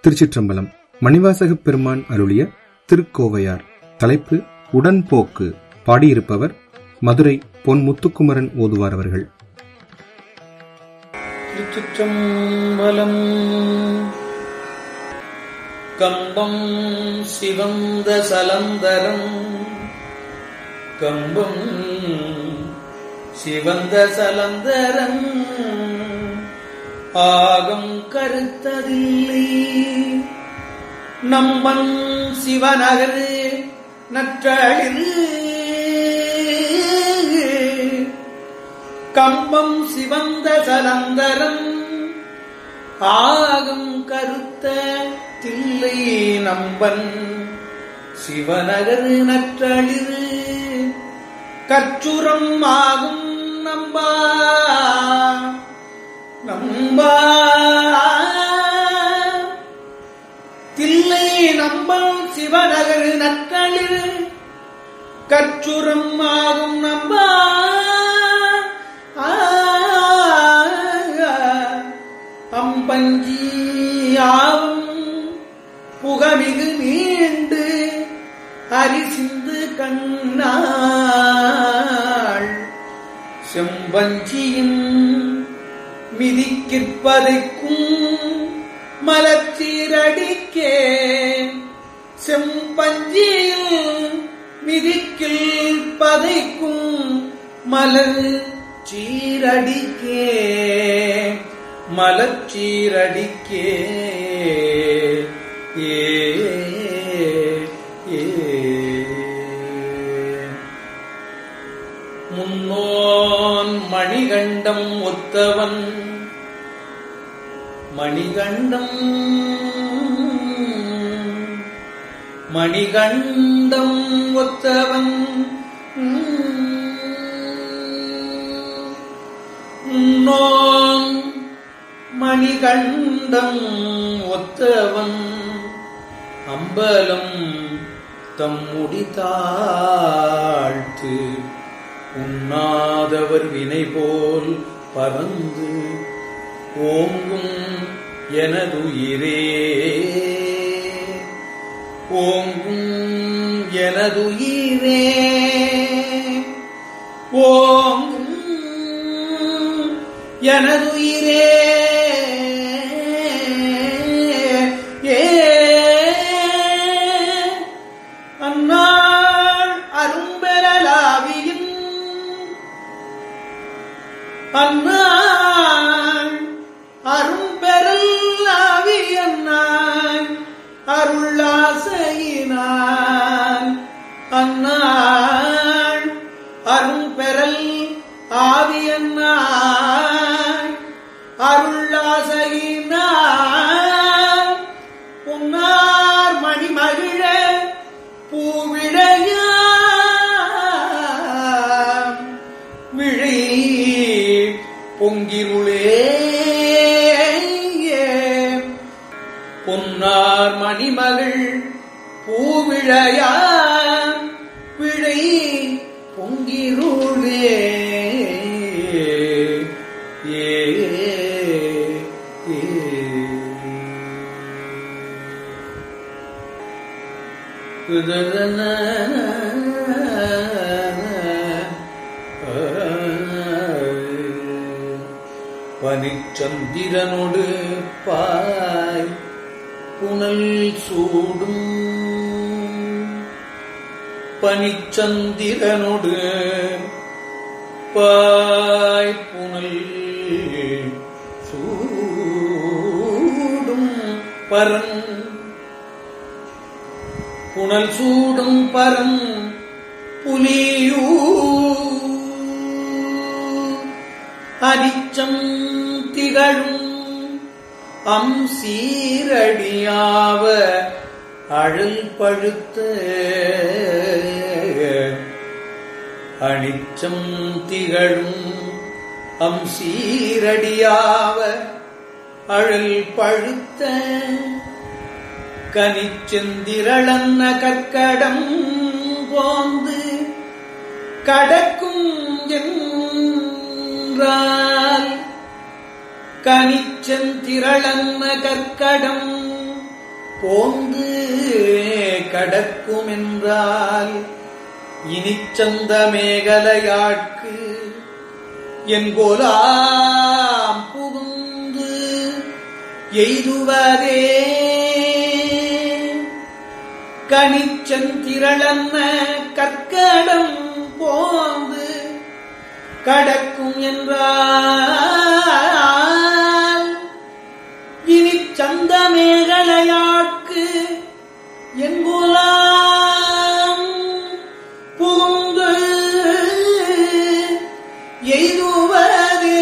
திருச்சிற்றம்பலம் மணிவாசகப் பெருமான் அருளிய திருக்கோவையார் தலைப்பு உடன்போக்கு பாடியிருப்பவர் மதுரை பொன் முத்துக்குமரன் ஓதுவார் அவர்கள் திருச்சிற்றம்பலம் கம்பம் சிவந்த சலந்தரம் கம்பம் சிவந்த சலந்தரம் ஆகம் கருத்ததில்லை நம்பன் சிவநகர் நற்றழில் கம்பம் சிவந்த சலந்தரம் ஆகம் கருத்த தில்லை நம்பன் சிவநகர் நற்றழிது கற்றுரம் ஆகும் நம்பா நம்பா தில்லை நம்பல் சிவநகர் நற்றழிது கற்றுரம் ஆகும் நம்பா அம்பஞ்சி ஆவும் புகமிகு மீண்டு அரிசிந்து கண்ணாள் செம்பஞ்சியும் மிதிக்கிற்பதைக்கும் மலச்சீரடிக்கே செம்பஞ்சியில் மிதிக்கில் பதைக்கும் மலர் சீரடிக்கே மலச்சீரடிக்கே ஏ ஏ. முன்னோன் மணிகண்டம் ஒத்தவன் மணிகண்டம் மணிகண்டம் ஒத்தவன் முன்னோன் மணிகண்டம் ஒத்தவன் அம்பலம் தம்முடி தாழ்த்து உண்ணாதவர் வினை போல் பறந்து ஓங்கும் எனதுயிரே ஓங்கும் எனதுயிரே ஓங்கும் எனதுயிரே ஏ அந்நாள் அரும்பெறலாவியின் அந்நாள் அரும்பெறலாவியன்னான் அருளாசையினான் அந்நாள் அரும்பெறல் ஆவியன்னான் அருளாசையினான் புன்னார் மணிமகிழ பூவிழையாம் விழி பொங்கிருளே பொன்னார் மணிமகள் பூவிழையாம் விழை பொங்கிருளே ஏ ஏ பனிச்சந்திரனோடு பாய் புனல் சூடும் பனிச்சந்திரனோடு பாய் புனல் சூடும் பரன் புனல் சூடும் பரம் புலியூ அரிச்சம் திகழும் அம் சீரடியாவ அழல் பழுத்த அணிச்சம் திகழும் அம் சீரடியாவ அழல் பழுத்த கனிச்செந்திரளன்ன கற்கடம் போந்து கடக்கும் என்றால் கனிச்செந்திரளன்ன கற்கடம் போந்து கடக்கும் என்றால் இனிச்சந்த மேகலையாட்கு என் போலாம் புகுந்து எய்துவதே கனிச்சந்திரளன்ன கற்கடம் போந்து கடக்கும் என்றால் இனி சந்தமேகலையாட்கு எங்குலாம் புகுந்து எய்துவதே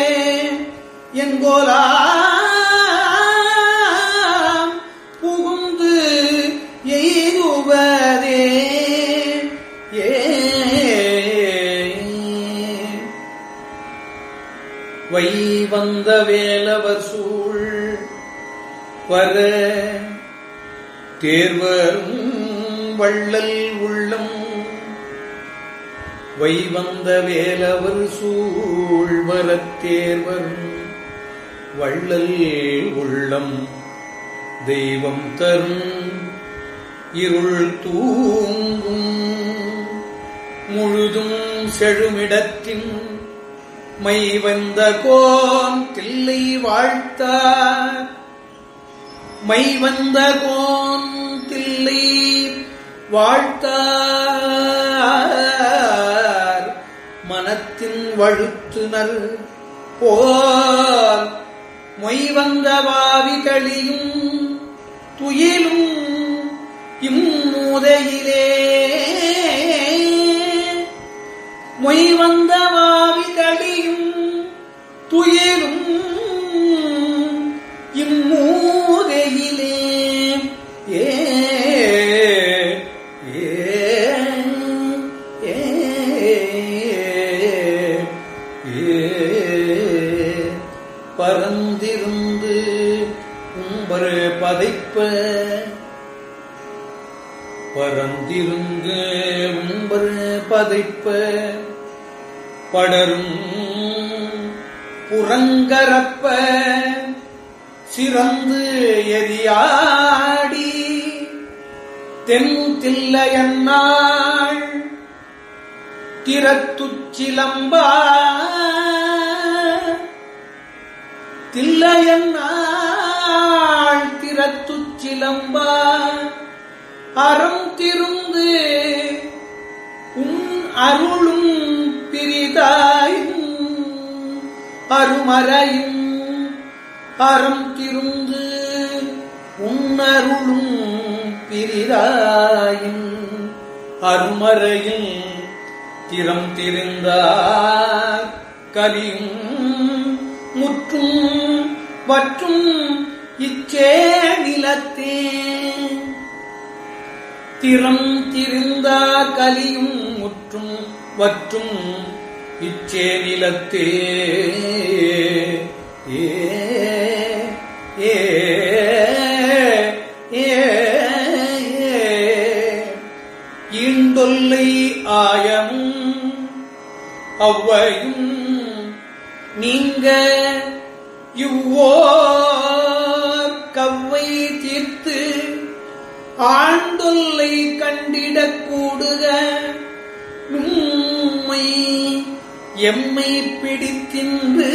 எங்கோலாம் புகுந்து எய்துவதே ஏ வை வந்த வேலவர் சூழ் வர தேர்வரும் வள்ளல் உள்ளம் வை வந்த வேலவர் சூழ் வரத் தேர்வரும் வள்ளல் உள்ளம் தெய்வம் தரும் இருள் தூங்கும் முழுதும் செழுமிடத்தின் மை வந்த கோன் தில்லை வாழ்த்தார் மை வந்த கோன் தில்லை வாழ்த்தார் மனத்தின் வழுத்துனர் போல் மொய் வந்த வாவி கழியும் துயிலும் இம்மூதையிலே மொய் வந்த வாவி கழியும் துயிலும் இம்மூதையிலே ஏ ஏ ஏ ஏ பரந்திருந்து உம்பர் பதைப்ப பரந்திருந்து உம்பர் பதைப்ப படரும் புறங்கரப்ப சிறந்து எரியாடி தென் தில்லையன்னாள் திறத்துச்சிலம்பா தில்லையன்னாள் திறத்துச்சிலம்பா அறம் திருந்து உன் அருளும் பிரிதாயும் அருமறையும் அறம் திருந்து உன்னருளும் பிரிதாயும் அருமறையில் திறம் திரிந்தார் கலியும் முற்றும் வற்றும் இச்சே நிலத்தே திறம் திரிந்தார் கலியும் முற்றும் வற்றும் இச்சே நிலத்தே ஏ ஏ ஏ ஈண்டொல்லை ஆயமும் அவ்வையும் நீங்க இவ்வோர் கவ்வை தீர்த்து ஆண்டொல்லை கண்டிடக் கூடுக உம்மை எம்மை பிடித்தின்று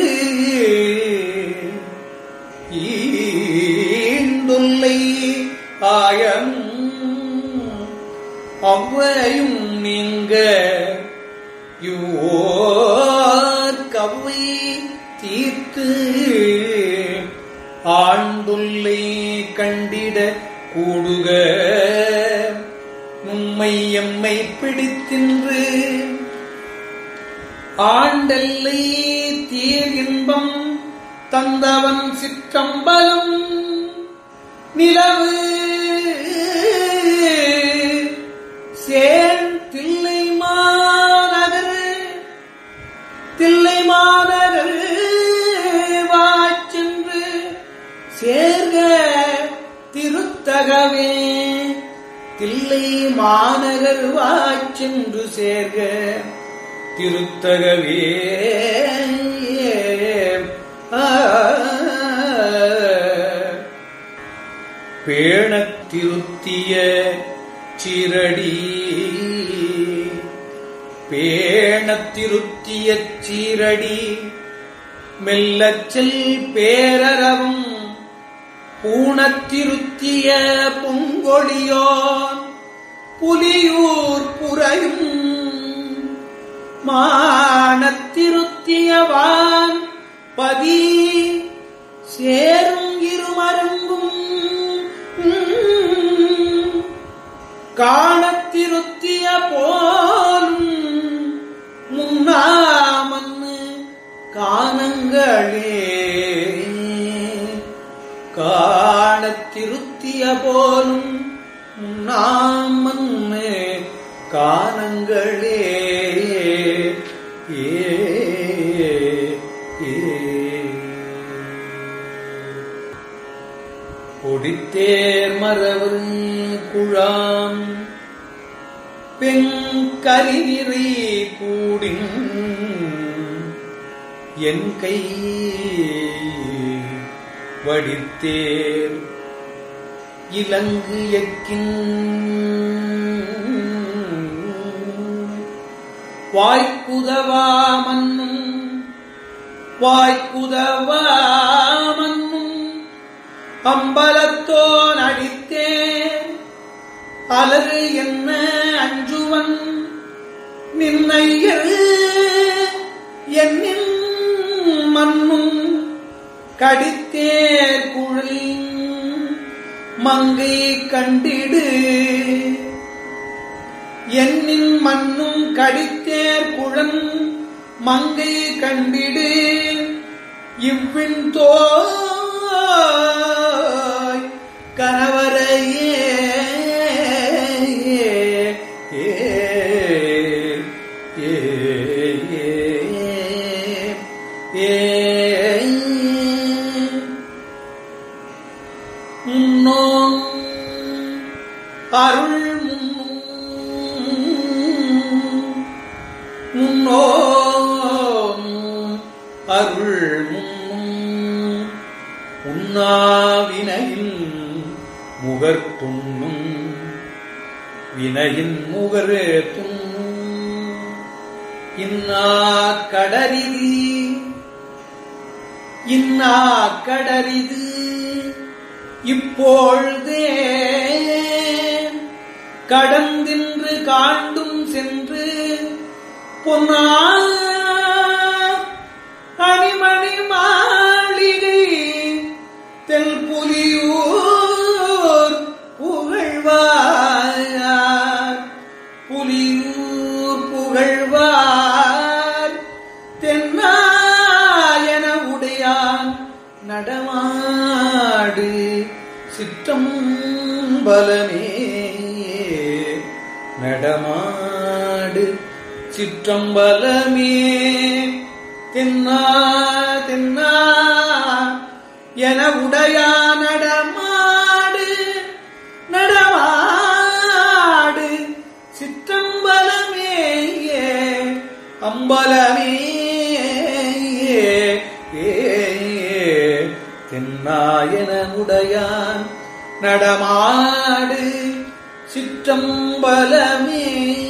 ஈண்டொல்லை ஆயம் அவ்வையும் நீங்க யோர் கவ்வை தீர்த்து ஆண்டுள்ளை கண்டிட கூடுக உம்மை எம்மை பிடித்தின்று ஆண்டல்லை தீர் இன்பம் தந்தவன் சிற்றம்பலம் நிலவு சேர் தில்லை மாநகர் தில்லை மாநகர் வாச்சென்று சேர்க திருத்தகவே தில்லை மாநகர் வாச்சென்று சேர்க திருத்தகவே ஆ பேணத் திருத்திய சீரடி பேணத் திருத்திய சீரடி மெல்லச் செல் பேரறவும் பூணத்திருத்திய பொங்கொழியோன் புலியூர் புறையும் மானத்திருத்தியவான் பதி சேரும் இருமருங்கும் காணத்திருத்திய போலும் முன்னாமன்னு காணங்களே காணத்திருத்திய போலும் முன்னாமன்னு காணங்களே ஏ பொடித்தேர் மரவர் குழாம் பெண்கரிவிரை கூடின் என் கை வடித்தேர் இலங்கு எக்கின் வாய்க்குதவா மன்னும் வாய்க்குதவா மன்னும் அம்பலத்தோன் அடித்தேன் அலறு என்ன அஞ்சுவன் நின்னையர் என்னின் மண்ணும் கடித்தேர் குழல் மங்கை கண்டிடு என்னின் மண்ணும் கடித்தேர் குழன் மங்கை கண்டிடு இவ்வின் தோய் கணவரையே ஏ, ஏ, ஏ, ஏ, முன்னோம் அருள் முன்னும் முன்னோம் அருள் முன்னும் உண்ணாவினையின் முகர்த்துண்ணும் வினையின் முகரே துண்ணும் இன்னா கடரிதி இன்னா கடரிது இப்பொழுதே கடந்தின்று காண்டும் சென்று பொன்னா அணிமணி மாளிகை தெல் புலியூர் புகழ்வார் புலியூர் புகழ்வார் தென்னாயன உடையான் நடமாடு சித்தம் பலமே நடமாடு சிற்றம்பலமே தென்னா தென்னா என உடையா நடமாடு நடமாடு சிற்றம்பலமே அம்பலமே தென்னாயன உடையான் நடமாடு சிற்றம்பலமே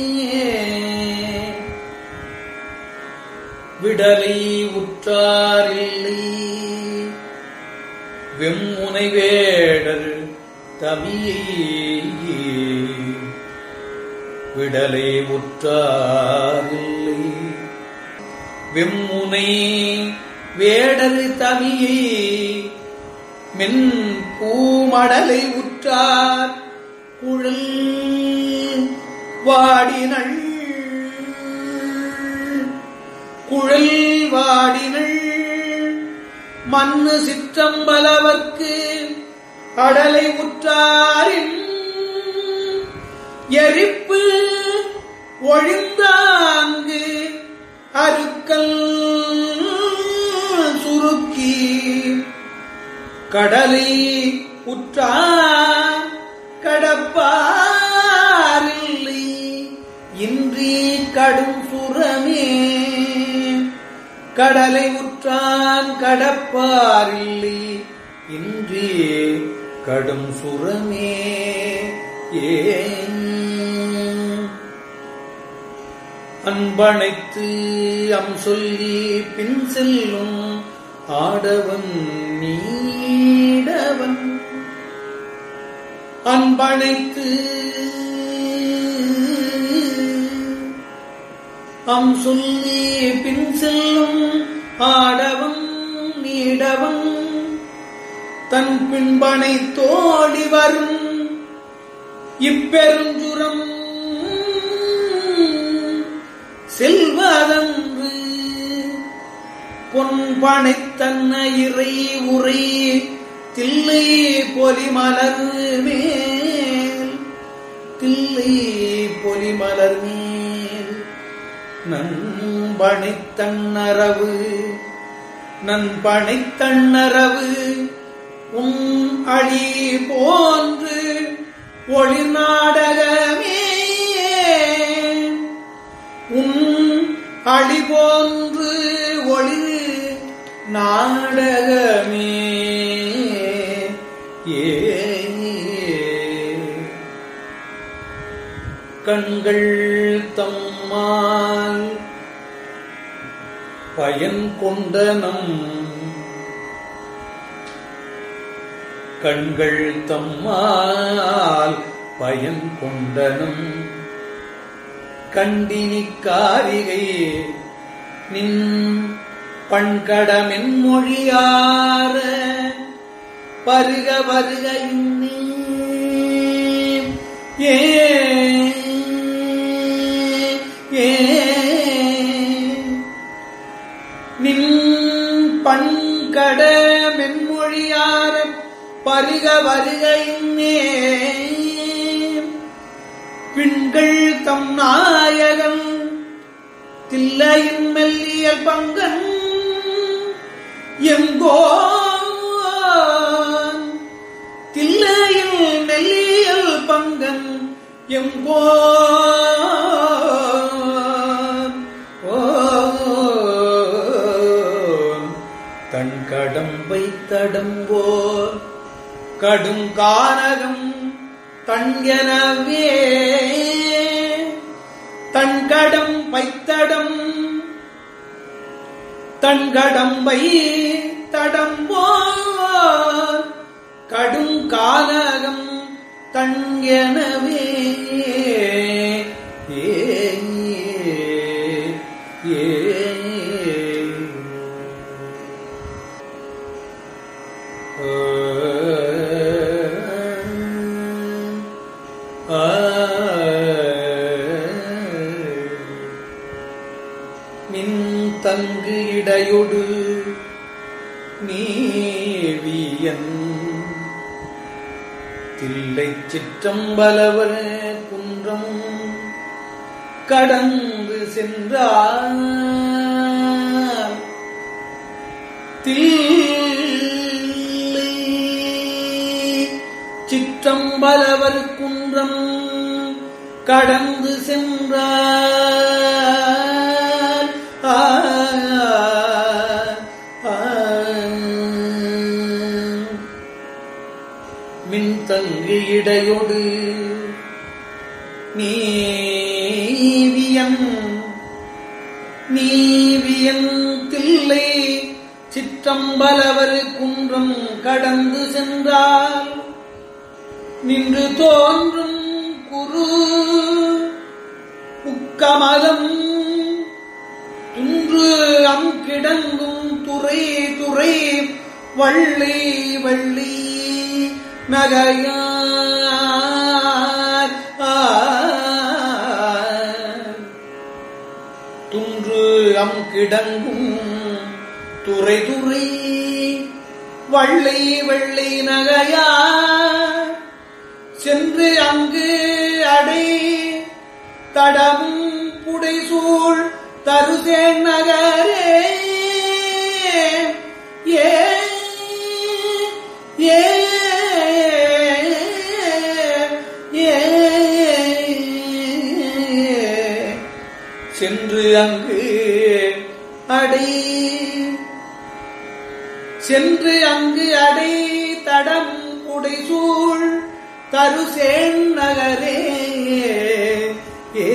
விடலை உற்றாரில்லை வெம்முனை வேடர் தமியை விடலை உற்றாரில்லை வெம்முனை வேடரு தமியை மென் பூமடலை உற்றார் குழல் வாடினள் குழல் வாடினள் மண்ணு சிற்றம்பலவர்க்கு அடலை உற்றாரின் எரிப்பு ஒழிந்தாங்கு அருக்கல் சுருக்கி கடலை உற்றார் கடப்பாரில்லை இன்றி கடும் சுரமே கடலை உற்றான் கடப்பாரில்லை இன்றி கடும் சுரமே ஏன் அன்பனைத்து அம் சொல்லி பின் செல்லும் ஆடவன் நீடவன் அன்பனைத்து அம் சொல்லி பின் செல்லும் ஆடவன் நீடவன் தன் பின்பனை தோழி வரும் இப்பெருஞ்சுரம் செல்வதன்று பொன்பனை தன்ன இறை உரை தில்லை பொலிமலர் மேல் தில்லை பொலிமலர் மேல் நண்பனை தன்னரவு நண்பனை தன்னரவு உன் அழி போன்று ஒளி நாடகமே உன் அழி போன்று ஒளி நாடகமே ஏ கண்கள் தம்மால் பயன் கொண்ட நம் கண்கள் தம்மால் பயன் கொண்டனும் கண்டினி காரிகை நின் பண்கடமென் மொழியார பருக வருக இன்னி ஏ ஏ நின் பண்கட மென்மொழியார பருக வருகையின்னே பிண்கள் தம் நாயகன் தில்லையின் மெல்லியல் பங்கன் எங்கோ தில்லையில் மெல்லியல் பங்கன் எங்கோ தன் கடம்பை தடம்போர் கடும் கானகம் தன்கெனவே தன் கடம் பைத்தடம் தன் கடம்பை தடம்போர் கடும் கானகம் தன்கெனவே ஏ ஏ மின் தங்கு இடையொடு நீவியன் தில்லை சிற்றம்பலவர் குன்றம் கடந்து சென்றார் தில்லை சிற்றம்பலவர் குன்றம் கடந்து சென்றார் ஆ, ஆ. மின்தங்கு இடையொடு நீவியன் நீவியன் தில்லை சிற்றம்பலவர் குன்றம் கடந்து சென்றார் நின்று தோன்றும் குரு உக்கமலம் துன்று அம் கிடங்கும் துறை துறை வள்ளி வள்ளி நகையார் ஆர். துன்று அம் கிடங்கும் துறை துறை வள்ளை வெள்ளை நகையா சென்று அங்கு அடை தடமும் புடைசூழ் தருசேன் நகரே ஏ ஏ ஏ சென்று அங்கு அடை சென்று அங்கு அடை தடம் புடைசூழ் தருசேன் நகரே ஏ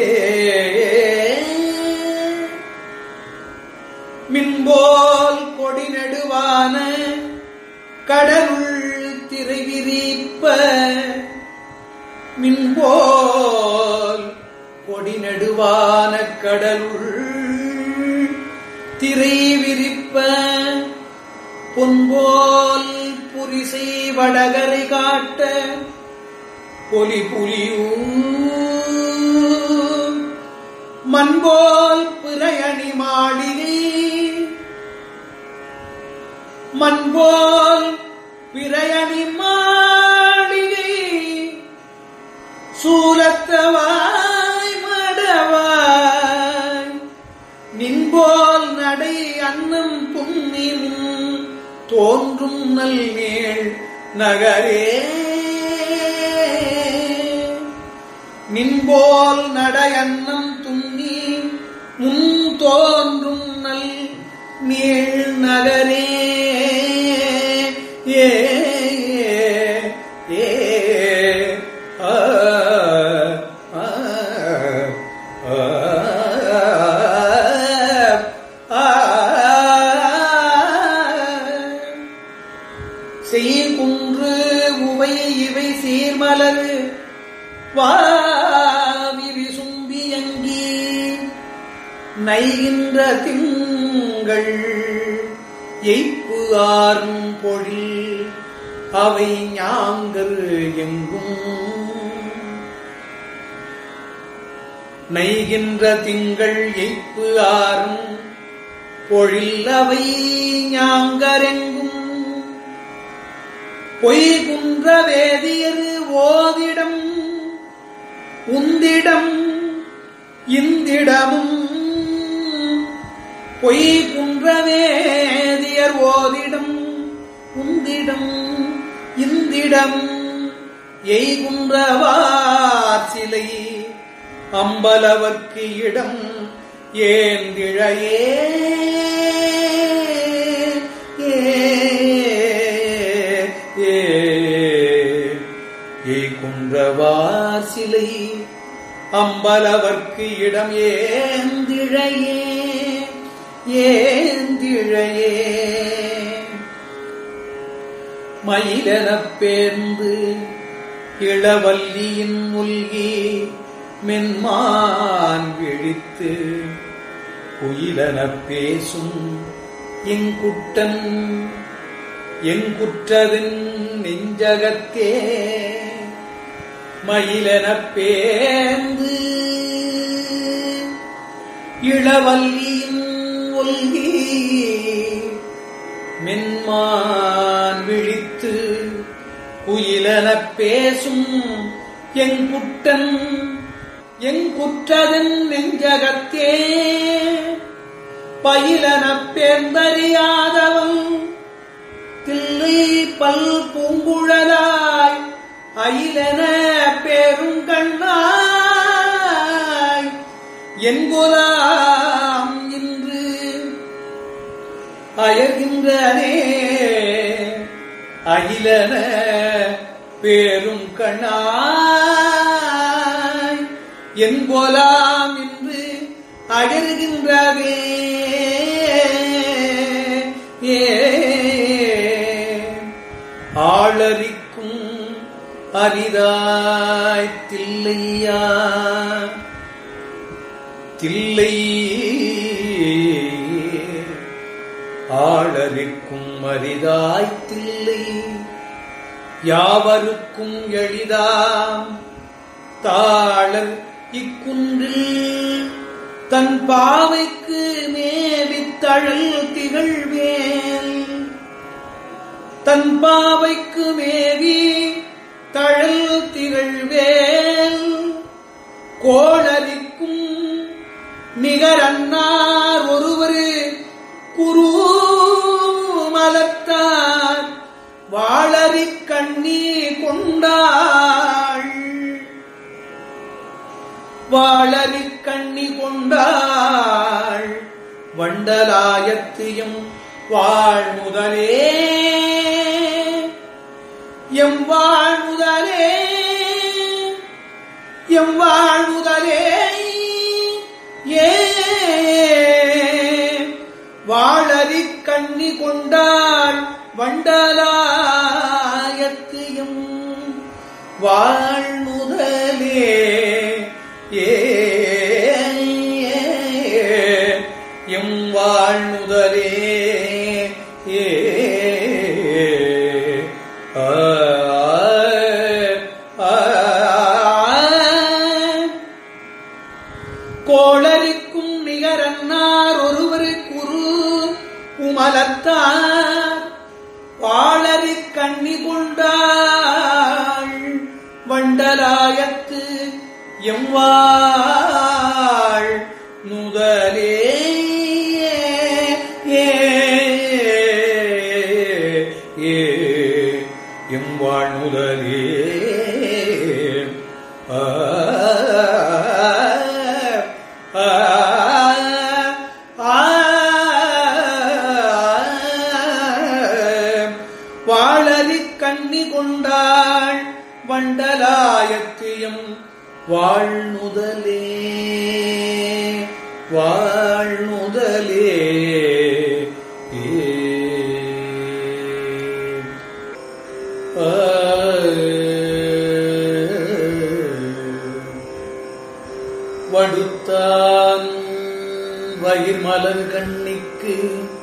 மின்போல் கொடி நடுவான கடலுள் திரை விரிப்ப மின்போல் கொடி நடுவான கடலுள் திரை விரிப்ப பொன்போல் புரிசை வடகரை காட்ட பொலி புலியூர் மண்போல் பிறையணி மாளிகை மண்போல் பிறையணி மாளிகை சூலத்தவாய் மடவாய் நின்போல் நடை அன்னம் புண்ணியும் தோன்றும் நல்மேள் நகரே நின்போல் நடையன்னம் துண்ணி முன் தோன்றும் நல் நீள் நகரே ஏ ஏ ஆ ஆ ஆ செய்குன்று உவை இவை சீர்மலர் வாவி விசும்பியங்கி நைகின்ற திங்கள் எய்ப்பு ஆறும் பொழில் அவை ஞாங்கர் எங்கும் நைகின்ற திங்கள் எய்ப்பு ஆறும் பொழில் அவை ஞாங்கரெங்கும் பொய்குன்ற வேதியர் ஓதிடம் உந்திடம் இந்திடமும் பொய்குன்ற வேதியர் ஓதிடம் உந்திடம் இந்திடம் எய்குன்றவார் சிலை அம்பலவர்க்கு இடம் ஏந்திழையே ஏ ஏ ஏ குன்றவார் சிலை அம்பலவர்க்கு இடம் ஏந்திழையே ஏந்திழையே மயிலெனப் பேர்ந்து இளவல்லியின் முல்கி மென்மான் விழித்து குயிலெனப் பேசும் எங்குட்டன் எங்குற்றதின் நெஞ்சகத்தே மயிலெனப் பேர்ந்து இளவல்லியின் ஒல்கி மென்மான் விழித்து குயிலெனப் பேசும் எங்குட்டன் எங்குற்றதன் நெஞ்சகத்தே பயிலனப் பேர்ந்தறியாதவன் தில்லை பல் பூங்குழலாய் அயிலென பெருங்கண்ணாய் என்குலாம் இன்று அயர்கின்றனே அகிலன பேரும் கண்ணாய் என்போலாம் இன்று அயர்கின்றவே ஏ ஆளறிக்கும் அரிதாய் தில்லையா தில்லை ஆளறிக்கும் அரிதாய் தில்லை யாவருக்கும் எளிதாம் தாளர் இக்குன்றில் தன் பாவைக்கு மேவித்தழல் திகழ்வேல் தன் பாவைக்கு மேவி தழல் திகழ்வேல் கோளரிக்கும் நிகரன்னார் ஒருவர் குரு மலத்தார் வாழறி கண்ணி கொண்டாள் வாழறி கண்ணி கொண்டாள் வண்டலாயத்தியும் வாழ் முதலே எம் வாழ்முதலே எம் வாழ்முதலே ஏ வாழறி கண்ணி கொண்டாள் வண்டலாயத்து எம் வாழ்முதலே ஏ எம் வாழ்முதலே ஏ ஆ, ஆ, ஆ. கோளரிக்கும் நிகரன்னார் ஒருவர் குரு உமலத்தார் வாழறி கண்ணி கொண்டாள் வண்டலாயத்து எம்வாள் நுதலே ஏ, ஏ, எம்வாள் நுதலே ஆ, ஆ, ஆ, வாழறி கண்ணி கொண்டாள் வண்டலாயத்தியம் வாழ்நுதலே வாழ்நுதலே ஏ வடுத்தான் வயிர் மலர் கண்ணிக்கு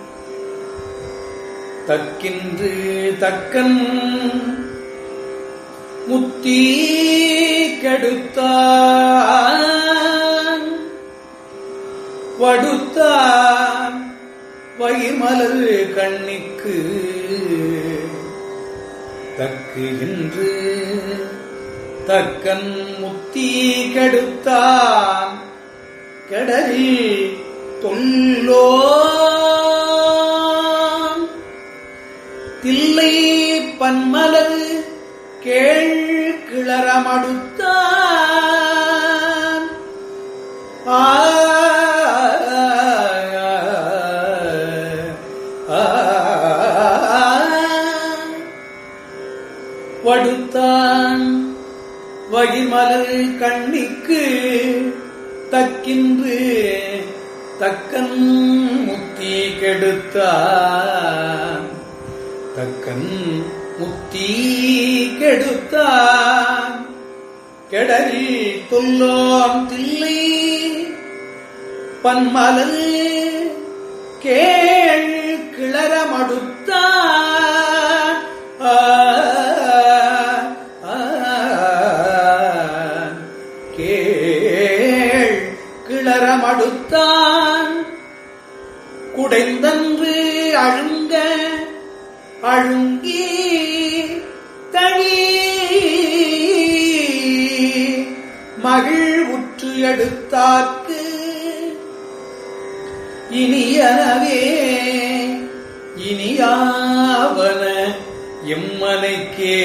தக்கின்று தக்கன் முத்தி கெடுத்தான் வடுத்தான் வயிர் மலர் கண்ணிக்கு தக்கு என்று தக்கன் முத்தி கெடுத்தான் கெடலில் தொல்லோ தில்லை பன்மலர் கேள் கிளறமடுத்தான் ஆ ஆ, வடுத்தான் வகிமலர் கண்ணிக்கு தக்கின்று தக்கன் முத்தி கெடுத்தான் தக்கன் முத்தி கெடுத்தான் கெடரி தொல்லோம் தில்லை பன்மலர் கேள் கிளறமடுத்தான் ஆ, ஆ, கேள் கிளறமடுத்தான் குடைந்தன்று அழுங்க அழுங்கி தழி மகிழ் உற்று எடுத்தார்க்கு இனியனவே இனியாவன எம்மனைக்கே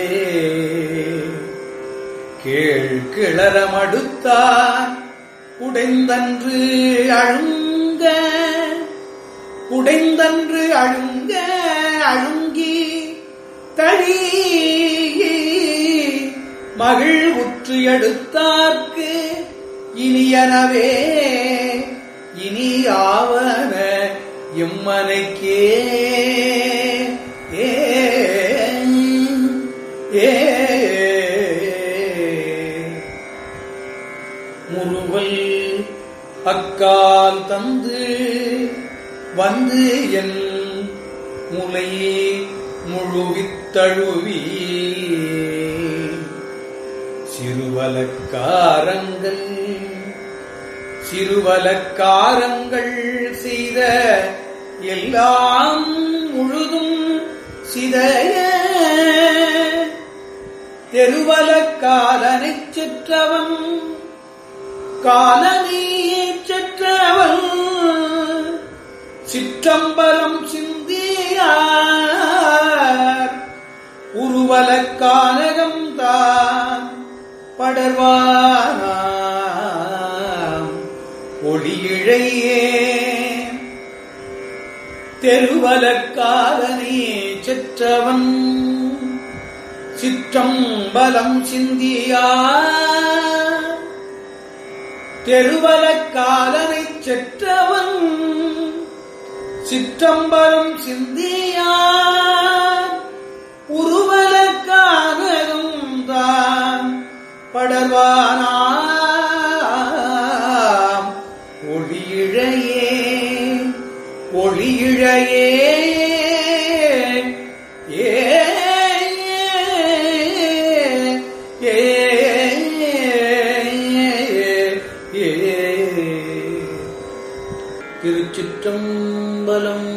கேள் கிளறமடுத்தார் உடைந்தன்று அழுங்க உடைந்தன்று அழுங்க அழுங்கி தழி மகிழ் உற்று எடுத்தார்க்கு இனியனவே இனி ஆவன எம்மனைக்கே ஏ ஏ முறுவல் அக்கால் தந்து வந்து என் முலையே முழுவித்தழுவி சிறுவலக்காரங்கள் சிறுவலக்காரங்கள் செய்த எல்லாம் முழுதும் சிதைய தெருவலக்காலனைச் செற்றவன் காலனையைச் செற்றவன் சிற்றம்பலம் சிந்தியார் உருவலக்கானகம் தான் படர்வானாம் ஒளியிழையே தெருவலக்காலனே செற்றவன் திருச்சிற்றம்பலம் சிந்தியா தெருவலக்காலனைச் செற்றவன் சிற்றம்பலம் சிந்தியா உருவலக்கானதும் தான் படர்வானாம் ஒளியிழையே ஒளியிழையே ஏ ஏ ஏ திருச்சிற்றம்பலம்